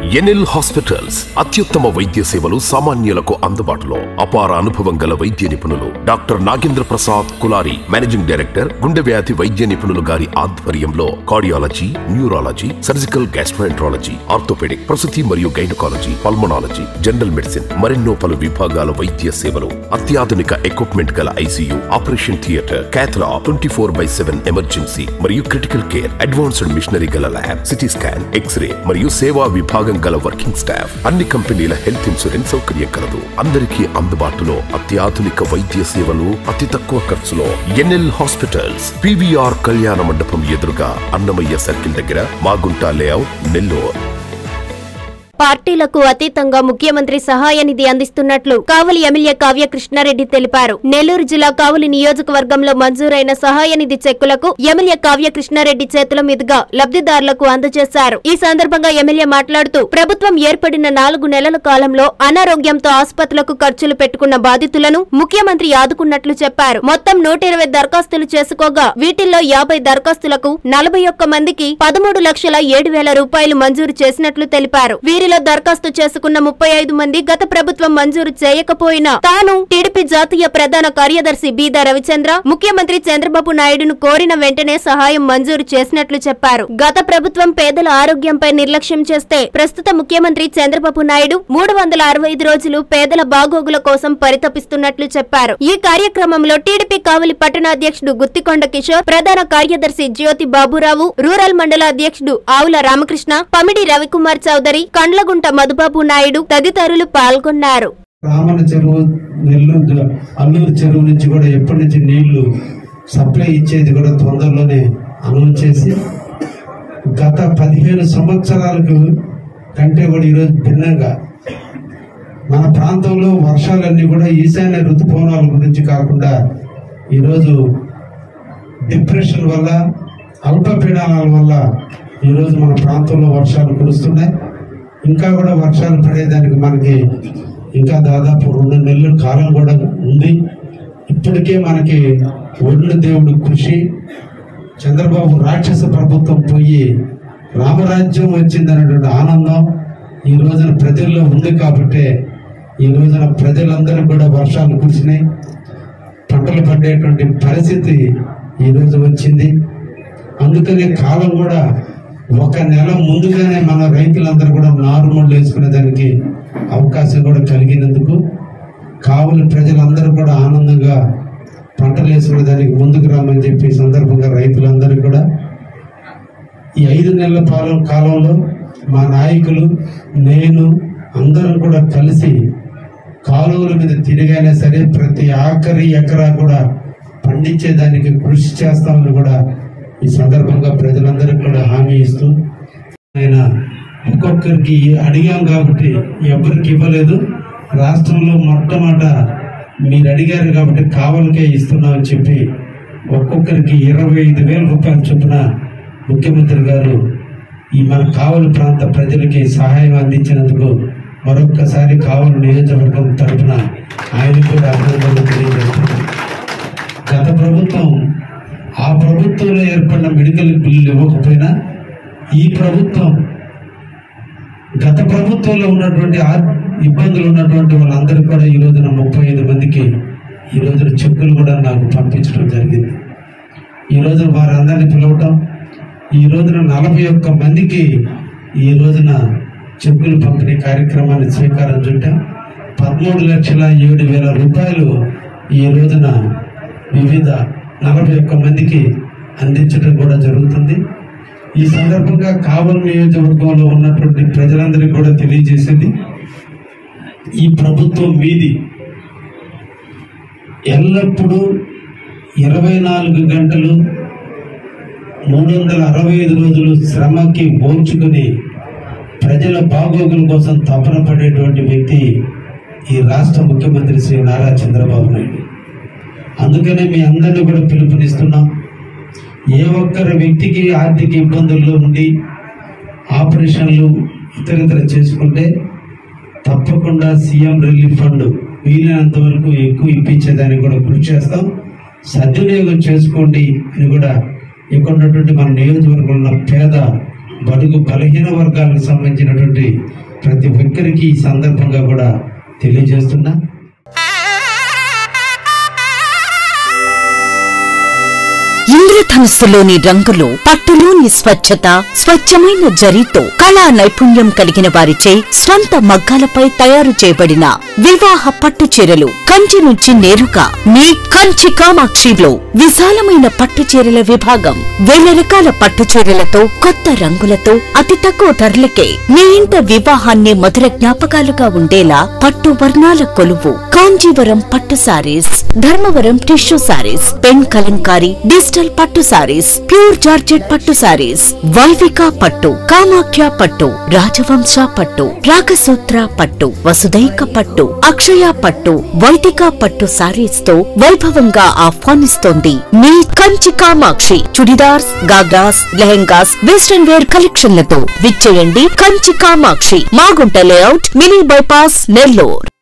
NL hospitals అత్యుత్తమ వైద్య సేవలు సామాన్యులకు అందుబాటులో అపార అనుభవం గల వైద్య నిపుణులు doctor Nagendra Prasad Kulari managing director గుండె వ్యాధి వైద్య నిపుణులు గారి ఆధ్వర్యంలో cardiology neurology surgical gastroenterology orthopaedic ప్రసూతి మరియు గైనకాలజీ పల్మనాలజీ జనరల్ మెడిసిన్ మరెన్నో పలు విభాగాల వైద్య సేవలు అత్యాధునిక ఎక్విప్మెంట్ గల ICU operation theatre cath lab twenty four by seven emergency మరియు క్రిటికల్ కేర్ అడ్వాన్స్డ్ మిషనరీ గల ల్యాబ్ సిటీ స్కాన్ ఎక్స్రే మరియు సేవా విభాగం గల వర్కింగ్ స్టాఫ్ అన్ని కంపెనీల హెల్త్ ఇన్సూరెన్స్ సౌకర్యం కలదు అందరికీ అందుబాటులో అత్యాధునిక వైద్య సేవలు అతి తక్కువ ఖర్చులో ఎన్ఎల్ హాస్పిటల్స్ పివిఆర్ కళ్యాణ మండపం ఎదురుగా అన్నమయ్య సర్కిల్ దగ్గర మాగుంట లేఅవుట్ నెల్లూరు పార్టీలకు అతీతంగా ముఖ్యమంత్రి సహాయ నిధి అందిస్తున్నట్లు కావలి ఎమ్మెల్యే కావ్య కృష్ణారెడ్డి తెలిపారు నెల్లూరు జిల్లా కావలి నియోజకవర్గంలో మంజూరైన సహాయ నిధి చెక్కులకు ఎమ్మెల్యే కావ్య కృష్ణారెడ్డి చేతుల మీదుగా లబ్ధిదారులకు అందజేశారు ఈ సందర్భంగా ఎమ్మెల్యే మాట్లాడుతూ ప్రభుత్వం ఏర్పడిన నాలుగు నెలల కాలంలో అనారోగ్యంతో ఆసుపత్రులకు ఖర్చులు పెట్టుకున్న బాధితులను ముఖ్యమంత్రి ఆదుకున్నట్లు చెప్పారు మొత్తం నూట ఇరవై దరఖాస్తులు చేసుకోగా వీటిల్లో యాభై దరఖాస్తులకు నలభై ఒక్క మందికి పదమూడు లక్షల ఏడు వేల రూపాయలు మంజూరు చేసినట్లు తెలిపారు వీరిలో దరఖాస్తు చేసుకున్న ముప్పై ఐదు మంది గత ప్రభుత్వం మంజూరు చేయకపోయినా తాను టీడీపీ జాతీయ ప్రధాన కార్యదర్శి బీదా రవిచంద్ర ముఖ్యమంత్రి చంద్రబాబు నాయుడును కోరిన వెంటనే సహాయం మంజూరు చేసినట్లు చెప్పారు గత ప్రభుత్వం పేదల ఆరోగ్యంపై నిర్లక్ష్యం చేస్తే ప్రస్తుత ముఖ్యమంత్రి చంద్రబాబు నాయుడు మూడు వందల అరవై ఐదు రోజులు పేదల బాగోగుల కోసం పరితపిస్తున్నట్లు చెప్పారు ఈ కార్యక్రమంలో టీడీపీ కావలి పట్టణ అధ్యక్షుడు గుత్తికొండ కిషోర్ ప్రధాన కార్యదర్శి జ్యోతి బాబురావు రూరల్ మండల అధ్యక్షుడు ఆవుల రామకృష్ణ పమిడి రవికుమార్ చౌదరి కండ్లగుంట మధుబాబు నాయుడు తదితరులు పాల్గొన్నారు రామన చెరువు నెల్లూరు అల్లూరు చెరువు నుంచి కూడా ఎప్పటి నుంచి నీళ్లు సప్లై ఇచ్చేది కూడా తొందరలోనే అనౌన్స్ చేసి గత పదిహేను సంవత్సరాలకు కంటే కూడా ఈరోజు భిన్నంగా మన ప్రాంతంలో వర్షాలన్నీ కూడా ఈశాన్య ఋతుపవనాల గురించి కాకుండా ఈరోజు డిప్రెషన్ వల్ల అల్పపీడనాల వల్ల ఈరోజు మన ప్రాంతంలో వర్షాలు కురుస్తున్నాయి ఇంకా కూడా వర్షాలు పడేదానికి మనకి ఇంకా దాదాపు రెండు నెలల కాలం కూడా ఉంది ఇప్పటికే మనకి ఒళ్ళు దేవుడు కృషి చంద్రబాబు రాక్షస ప్రభుత్వం పోయి రామరాజ్యం వచ్చిందనేటువంటి ఆనందం ఈ రోజున ప్రజల్లో ఉంది కాబట్టి ఈ రోజున ప్రజలందరూ కూడా వర్షాలు కురిసినాయి పంటలు పడేటువంటి పరిస్థితి ఈ రోజు వచ్చింది అందుకనే కాలం కూడా ఒక నెల ముందుగానే మన రైతులందరూ కూడా నారుమళ్ళు వేసుకునే దానికి అవకాశం కూడా కలిగినందుకు కావులు ప్రజలందరూ కూడా ఆనందంగా పంటలు వేసుకునే దానికి ముందుకు రామని చెప్పి ఈ సందర్భంగా రైతులందరూ కూడా ఈ ఐదు నెలల పాలన కాలంలో మా నాయకులు నేను అందరం కూడా కలిసి కాలువల మీద తిరిగైనా సరే ప్రతి ఆఖరి ఎకరా కూడా పండించేదానికి కృషి చేస్తామని కూడా ఈ సందర్భంగా ప్రజలందరికీ కూడా హామీ ఇస్తూ ఆయన ఒక్కొక్కరికి అడిగాం కాబట్టి ఎవరికి ఇవ్వలేదు రాష్ట్రంలో మొట్టమొదట మీరు అడిగారు కాబట్టి కావలకే ఇస్తున్నామని చెప్పి ఒక్కొక్కరికి ఇరవై ఐదు వేల రూపాయల చొప్పున ముఖ్యమంత్రి గారు ఈ మన కావలి ప్రాంత ప్రజలకి సహాయం అందించినందుకు మరొక్కసారి కావలి నియోజకవర్గం తరఫున ఆయనకు కూడా అభినందనలు తెలియజేస్తున్నాను గత ప్రభుత్వం ఆ ప్రభుత్వంలో ఏర్పడిన మెడికల్ బిల్లులు ఇవ్వకపోయినా ఈ ప్రభుత్వం గత ప్రభుత్వంలో ఉన్నటువంటి ఆ- ఇబ్బందులు ఉన్నటువంటి వాళ్ళందరూ కూడా ఈ రోజున ముప్పై ఐదు మందికి ఈ రోజున చెక్కులు కూడా నాకు పంపించడం జరిగింది ఈ రోజున వారందరినీ పిలవటం ఈ రోజున నలభై ఒక్క మందికి ఈ రోజున చెక్కులు పంపిణీ కార్యక్రమాన్ని స్వీకారం చుట్టాం పదమూడు లక్షల ఏడు వేల రూపాయలు ఈ రోజున వివిధ నలభై ఒక్క మందికి అందించడం కూడా జరుగుతుంది ఈ సందర్భంగా కావలి నియోజకవర్గంలో ఉన్నటువంటి ప్రజలందరికీ కూడా తెలియజేసింది ఈ ప్రభుత్వం మీది ఎల్లప్పుడూ ఇరవై నాలుగు గంటలు మూడు వందల అరవై ఐదు రోజులు శ్రమకి ఓర్చుకుని ప్రజల బాగోగుల కోసం తపన పడేటువంటి వ్యక్తి ఈ రాష్ట్ర ముఖ్యమంత్రి శ్రీ నారా చంద్రబాబు నాయుడు అందుకనే మీ అందరినీ కూడా పిలుపునిస్తున్నాం ఏ ఒక్కరి వ్యక్తికి ఆర్థిక ఇబ్బందుల్లో ఉండి ఆపరేషన్లు ఇతరితర చేసుకుంటే తప్పకుండా సీఎం రిలీఫ్ ఫండ్ వీలైనంత వరకు ఎక్కువ ఇప్పించేదానికి కూడా కృషి చేస్తాం సద్వినియోగం చేసుకోండి అని కూడా ఇక్కడ ఉన్నటువంటి మన నియోజకవర్గంలో ఉన్న పేద బడుగు బలహీన వర్గాలకు సంబంధించినటువంటి ప్రతి ఒక్కరికి ఈ సందర్భంగా కూడా తెలియజేస్తున్నా ఇంద్రధనుస్సులోని రంగులు పట్టులోని స్వచ్ఛత స్వచ్ఛమైన జరీతో కళా నైపుణ్యం కలిగిన వారిచే స్వంత మగ్గాలపై తయారు చేయబడిన వివాహ పట్టు చీరలు కంచి నుంచి నేరుగా మీ కంచి కామాక్షిలో విశాలమైన పట్టు చీరల విభాగం వేల రకాల పట్టు చీరలతో కొత్త రంగులతో అతి తక్కువ ధరలకే మీ ఇంట వివాహాన్ని మధుర జ్ఞాపకాలుగా ఉండేలా పట్టు వర్ణాల కొలువు కాంజీవరం పట్టు sarees Dharmavaram tissue sarees pen Kalamkari digital పట్టు సారీస్ ప్యూర్ జార్జెట్ పట్టు సారీస్ వైవిక పట్టు కామాఖ్య పట్టు రాజవంశ పట్టు రాగసూత్ర పట్టు వసుదైక పట్టు అక్షయ పట్టు వైదిక పట్టు సారీస్ తో వైభవంగా ఆహ్వానిస్తోంది మీ కంచి కామాక్షి చుడిదార్స్ గాగ్రాస్ లెహెంగాస్ వెస్టర్న్ వేర్ కలెక్షన్లతో విచ్చేయండి Kanchi Kamakshi Magunta layout mini bypass Nellore